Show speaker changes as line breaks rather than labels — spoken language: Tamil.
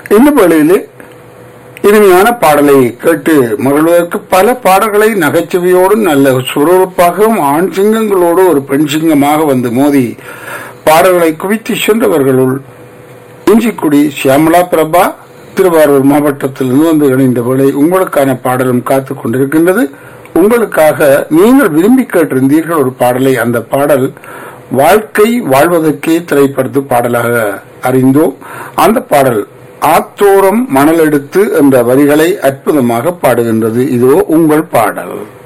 இந்த வேளையிலே இனிமையான பாடலை கேட்டு மகிழ்வதற்கு பல பாடல்களை நகைச்சுவையோடும் நல்ல சுறுசுறுப்பாகவும் ஆண் சிங்கங்களோடு ஒரு பெண் சிங்கமாக வந்து மோதி பாடல்களை குவித்து சென்றவர்களுள் இஞ்சிக்குடி சியாமலா பிரபா திருவாரூர் மாவட்டத்திலிருந்து வந்து இணைந்த வேளை உங்களுக்கான பாடலும் காத்துக் கொண்டிருக்கின்றது உங்களுக்காக நீங்கள் விரும்பி கேட்டிருந்தீர்கள் ஒரு பாடலை அந்த பாடல் வாழ்க்கை வாழ்வதற்கே திரைப்படத்து பாடலாக அறிந்தோம் அந்த பாடல் ஆத்தோரம் மணல் எடுத்து என்ற வரிகளை அற்புதமாக பாடுகின்றது இதோ உங்கள் பாடல்